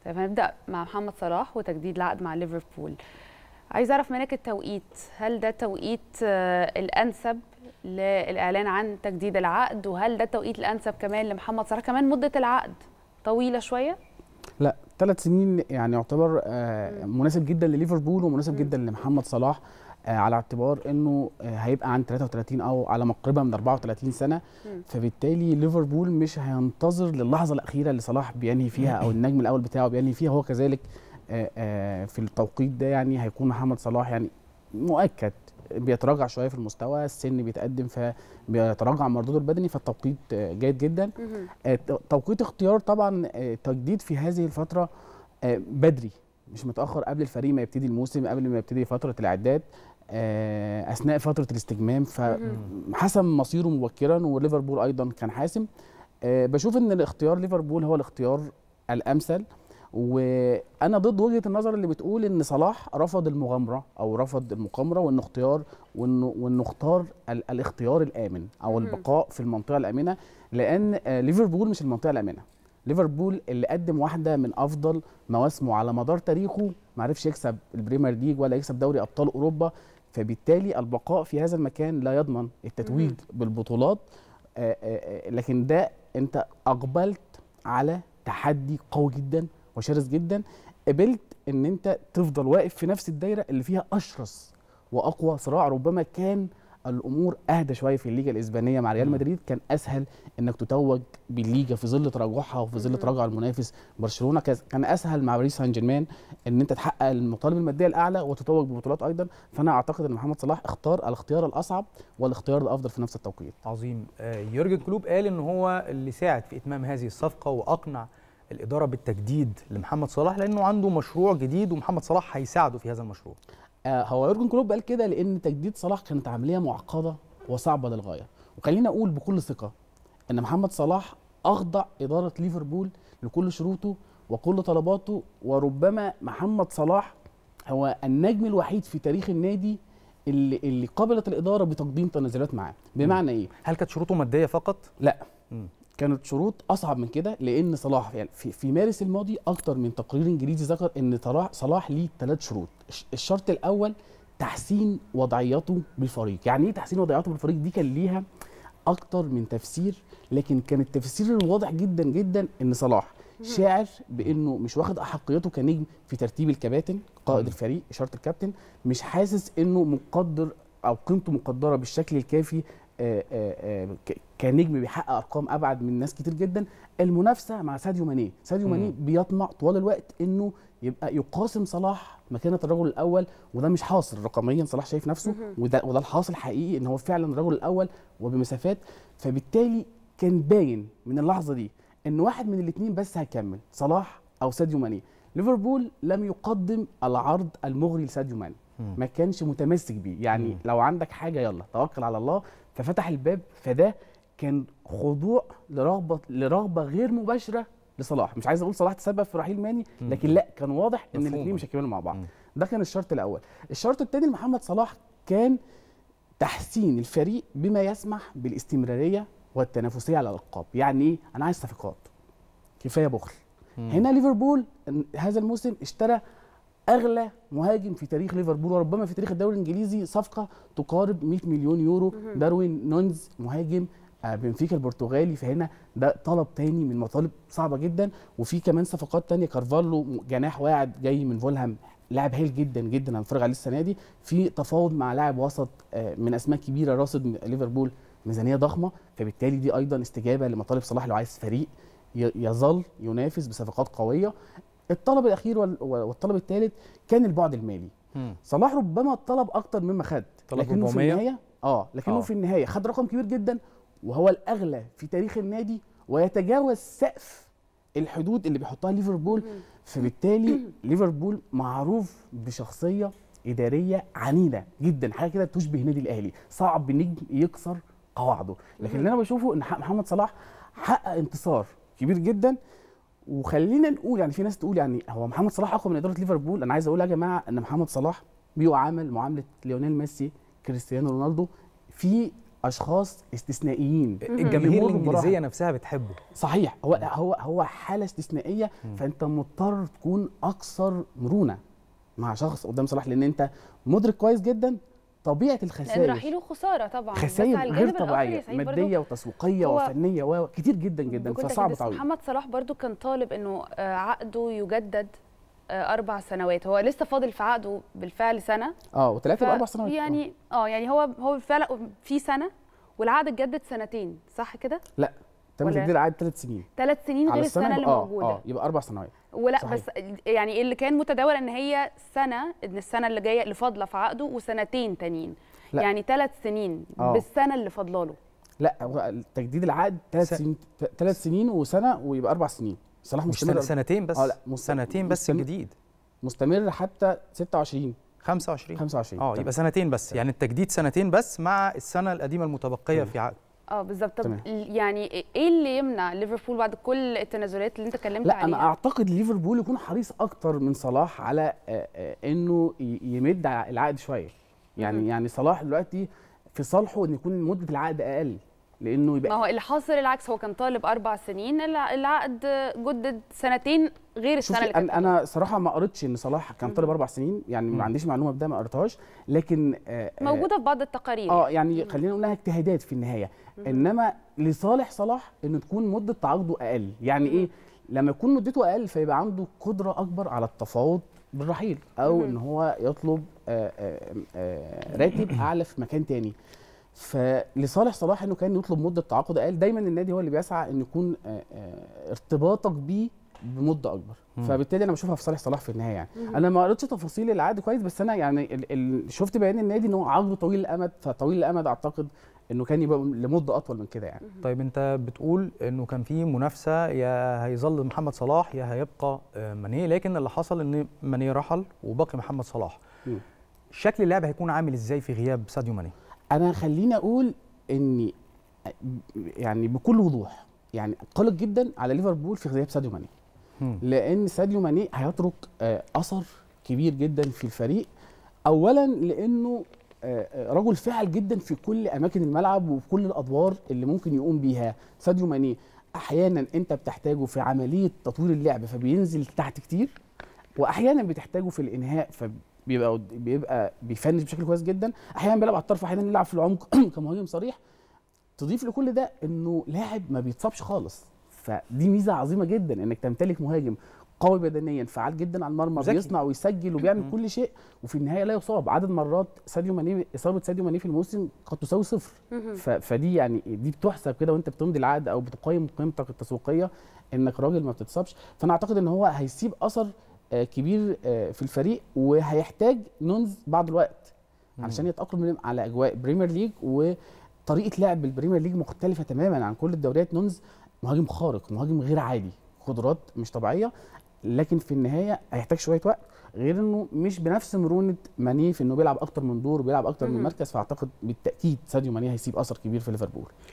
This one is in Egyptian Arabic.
طيب هنبدا مع محمد صلاح وتجديد العقد مع ليفربول عايز اعرف منك التوقيت هل ده التوقيت آه، الانسب للاعلان عن تجديد العقد وهل ده التوقيت الانسب كمان لمحمد صلاح كمان مده العقد طويله شويه لا ثلاث سنين يعني يعتبر آه، مناسب جدا لليفربول ومناسب مم. جدا لمحمد صلاح آه، على اعتبار انه آه، هيبقى عن 33 او على مقربه من 34 سنه مم. فبالتالي ليفربول مش هينتظر للحظه الاخيره اللي صلاح بينهي فيها او النجم الاول بتاعه بينهي فيها هو كذلك آه، آه، في التوقيت ده يعني هيكون محمد صلاح يعني مؤكد بيتراجع شويه في المستوى السن بيتقدم فبيتراجع مردوده البدني فالتوقيت آه، جيد جدا مهم. آه، ت- توقيت اختيار طبعا آه، تجديد في هذه الفتره آه، بدري مش متاخر قبل الفريق ما يبتدي الموسم قبل ما يبتدي فتره الاعداد آه، اثناء فتره الاستجمام فحسم مصيره مبكرا وليفربول ايضا كان حاسم آه، بشوف ان الاختيار ليفربول هو الاختيار الامثل وانا ضد وجهه النظر اللي بتقول ان صلاح رفض المغامره او رفض المقامره وانه اختيار وانه وانه اختار ال- الاختيار الامن او مهم. البقاء في المنطقه الامنه لان آه، ليفربول مش المنطقه الامنه ليفربول اللي قدم واحده من افضل مواسمه على مدار تاريخه ما عرفش يكسب البريمير ليج ولا يكسب دوري ابطال اوروبا فبالتالي البقاء في هذا المكان لا يضمن التتويج بالبطولات آه، آه، آه، لكن ده انت اقبلت على تحدي قوي جدا وشرس جدا قبلت ان انت تفضل واقف في نفس الدايره اللي فيها اشرس واقوى صراع ربما كان الامور اهدى شويه في الليجا الاسبانيه مع ريال مم. مدريد كان اسهل انك تتوج بالليجا في ظل تراجعها وفي ظل مم. تراجع المنافس برشلونه كان- كان اسهل مع باريس سان جيرمان ان انت تحقق المطالب الماديه الاعلى وتتوج ببطولات ايضا فانا اعتقد ان محمد صلاح اختار الاختيار الاصعب والاختيار الافضل في نفس التوقيت عظيم آه، يورجن كلوب قال ان هو اللي ساعد في اتمام هذه الصفقه واقنع الاداره بالتجديد لمحمد صلاح لانه عنده مشروع جديد ومحمد صلاح هيساعده في هذا المشروع آه، هو يورجن كلوب قال كده لان تجديد صلاح كانت عمليه معقده وصعبه للغايه وخلينا اقول بكل ثقه ان محمد صلاح اخضع اداره ليفربول لكل شروطه وكل طلباته وربما محمد صلاح هو النجم الوحيد في تاريخ النادي اللي اللي قبلت الاداره بتقديم تنازلات معاه بمعنى ايه هل كانت شروطه ماديه فقط لا مم. كانت شروط اصعب من كده لان صلاح يعني في, في مارس الماضي اكتر من تقرير انجليزي ذكر ان صلاح صلاح ليه ثلاث شروط الش- الشرط الاول تحسين وضعيته بالفريق يعني ايه تحسين وضعيته بالفريق دي كان ليها اكتر من تفسير لكن كان التفسير الواضح جدا جدا ان صلاح شاعر بانه مش واخد احقيته كنجم في ترتيب الكباتن قائد مم. الفريق اشاره الكابتن مش حاسس انه مقدر او قيمته مقدره بالشكل الكافي آه، آه، آه، ك- كنجم بيحقق ارقام ابعد من ناس كتير جدا المنافسه مع ساديو ماني ساديو مم. ماني بيطمع طوال الوقت انه يبقى يقاسم صلاح مكانه الرجل الاول وده مش حاصل رقميا صلاح شايف نفسه مهم. وده وده الحاصل حقيقي ان هو فعلا الرجل الاول وبمسافات فبالتالي كان باين من اللحظه دي ان واحد من الاثنين بس هيكمل صلاح او ساديو ماني ليفربول لم يقدم العرض المغري لساديو ماني مم. ما كانش متمسك بيه يعني مم. لو عندك حاجه يلا توكل على الله ففتح الباب فده كان خضوع لرغبه لرغبه غير مباشره لصلاح مش عايز اقول صلاح تسبب في رحيل ماني مم. لكن لا كان واضح ان مفهوم. الاثنين مش هيكملوا مع بعض مم. ده كان الشرط الاول الشرط الثاني لمحمد صلاح كان تحسين الفريق بما يسمح بالاستمراريه والتنافسيه على الالقاب يعني ايه انا عايز صفقات كفايه بخل مم. هنا ليفربول هذا الموسم اشترى اغلى مهاجم في تاريخ ليفربول وربما في تاريخ الدوري الانجليزي صفقه تقارب 100 مليون يورو مهم. داروين نونز مهاجم آه، بنفيكا البرتغالي فهنا ده طلب تاني من مطالب صعبه جدا وفي كمان صفقات تانية كارفالو جناح واعد جاي من فولهام لاعب هايل جدا جدا هنتفرج عليه السنه دي في تفاوض مع لاعب وسط آه، من اسماء كبيره راصد ليفربول ميزانيه ضخمه فبالتالي دي ايضا استجابه لمطالب صلاح لو عايز فريق ي- يظل ينافس بصفقات قويه الطلب الاخير وال- والطلب الثالث كان البعد المالي مم. صلاح ربما طلب اكتر مما خد طلب لكنه 400. في النهايه اه لكنه آه. في النهايه خد رقم كبير جدا وهو الاغلى في تاريخ النادي ويتجاوز سقف الحدود اللي بيحطها ليفربول مهم. فبالتالي ليفربول معروف بشخصيه اداريه عنيده جدا حاجه كده تشبه نادي الاهلي صعب نجم يكسر قواعده لكن اللي انا بشوفه ان حق محمد صلاح حقق انتصار كبير جدا وخلينا نقول يعني في ناس تقول يعني هو محمد صلاح اقوى من اداره ليفربول انا عايز اقول يا جماعه ان محمد صلاح بيعامل معامله ليونيل ميسي كريستيانو رونالدو في اشخاص استثنائيين الجماهير بيمروا الانجليزيه بمراحل. نفسها بتحبه صحيح هو هو هو حاله استثنائيه فانت مضطر تكون اكثر مرونه مع شخص قدام صلاح لان انت مدرك كويس جدا طبيعه لان الخسائر رحيله خساره طبعا بس خسائر على غير الجانب الآخر يا طبيعيه سعيد برضو ماديه وتسويقيه هو وفنيه وكتير جدا جدا بكل فصعب تأكيد، بس تعويض محمد صلاح برضو كان طالب انه آه، عقده يجدد آه، اربع سنوات هو لسه فاضل في عقده بالفعل سنه اه وثلاثه ف- باربع سنوات آه. يعني اه يعني هو هو بالفعل في سنه والعقد اتجدد سنتين صح كده لا تم ولا- تجديد العقد ثلاث سنين ثلاث سنين غير السنه اللي يبقى- موجوده اه يبقى اربع سنوات ولا صحيح. بس يعني اللي كان متداول ان هي سنه ان السنه اللي جايه اللي فاضله في عقده وسنتين تانيين لا. يعني ثلاث سنين آه. بالسنه اللي فاضله له لا هو تجديد العقد ثلاث س- سنين ثلاث سنين وسنه ويبقى اربع سنين صلاح مش مستمر سنة سنتين بس اه لا مست- سنتين بس مستمر- جديد مستمر حتى 26 25 25 اه تمام. يبقى سنتين بس يعني التجديد سنتين بس مع السنه القديمه المتبقيه تمام. في عقد اه بالظبط طب تمام. يعني ايه اللي يمنع ليفربول بعد كل التنازلات اللي انت اتكلمت لا عليها انا اعتقد ليفربول يكون حريص اكتر من صلاح على آه، آه، انه ي- يمد ع- العقد شويه يعني مهم. يعني صلاح دلوقتي في صالحه ان يكون مده العقد اقل لانه ما يبقى هو اللي حاصل العكس هو كان طالب اربع سنين الع- العقد جدد سنتين غير السنه شوفي اللي كانت انا انا صراحه ما قريتش ان صلاح كان طالب اربع سنين يعني مم. ما عنديش معلومه بده ما قريتهاش لكن آه، آه، موجوده في بعض التقارير اه يعني خلينا نقول انها اجتهادات في النهايه انما لصالح صلاح ان تكون مده تعاقده اقل يعني ايه لما يكون مدته اقل فيبقى عنده قدره اكبر على التفاوض بالرحيل او مهم. ان هو يطلب آه، آه، آه، راتب اعلى في مكان تاني فلصالح صلاح انه كان يطلب مده تعاقد اقل دايما النادي هو اللي بيسعى ان يكون آه، آه، ارتباطك بيه بمده اكبر مم. فبالتالي انا بشوفها في صالح صلاح في النهايه يعني مهم. انا ما قريتش تفاصيل العقد كويس بس انا يعني ال ال شفت بيان النادي ان هو عقده طويل الامد فطويل الامد اعتقد انه كان يبقى لمده اطول من كده يعني طيب انت بتقول انه كان في منافسه يا هيظل محمد صلاح يا هيبقى آه، ماني لكن اللي حصل ان ماني رحل وبقي محمد صلاح مم. شكل اللعب هيكون عامل ازاي في غياب ساديو ماني انا خليني اقول اني يعني بكل وضوح يعني قلق جدا على ليفربول في غياب ساديو ماني مم. لان ساديو ماني هيترك آه، اثر كبير جدا في الفريق اولا لانه آه، آه، رجل فعال جدا في كل اماكن الملعب وفي كل الادوار اللي ممكن يقوم بيها ساديو ماني احيانا انت بتحتاجه في عمليه تطوير اللعب فبينزل تحت كتير واحيانا بتحتاجه في الانهاء فبيبقى بيبقى بيفنش بشكل كويس جدا احيانا بيلعب على الطرف احيانا يلعب في العمق كمهاجم صريح تضيف لكل ده انه لاعب ما بيتصابش خالص فدي ميزه عظيمه جدا انك تمتلك مهاجم قوي بدنيا فعال جدا على المرمى ذكي. بيصنع ويسجل وبيعمل مم. كل شيء وفي النهايه لا يصاب عدد مرات ساديو ماني اصابه ساديو ماني في الموسم قد تساوي صفر مهم. ف- فدي يعني دي بتحسب كده وانت بتمضي العقد او بتقيم قيمتك التسويقيه انك راجل ما بتتصابش فانا اعتقد ان هو هيسيب اثر آه، كبير آه، في الفريق وهيحتاج نونز بعض الوقت علشان يتاقلم على اجواء بريمير ليج وطريقه لعب البريمير ليج مختلفه تماما عن كل الدوريات نونز مهاجم خارق مهاجم غير عادي قدرات مش طبيعيه لكن في النهايه هيحتاج شويه وقت غير انه مش بنفس مرونه ماني في انه بيلعب اكتر من دور وبيلعب اكتر من مهم. مركز فاعتقد بالتاكيد ساديو ماني هيسيب اثر كبير في ليفربول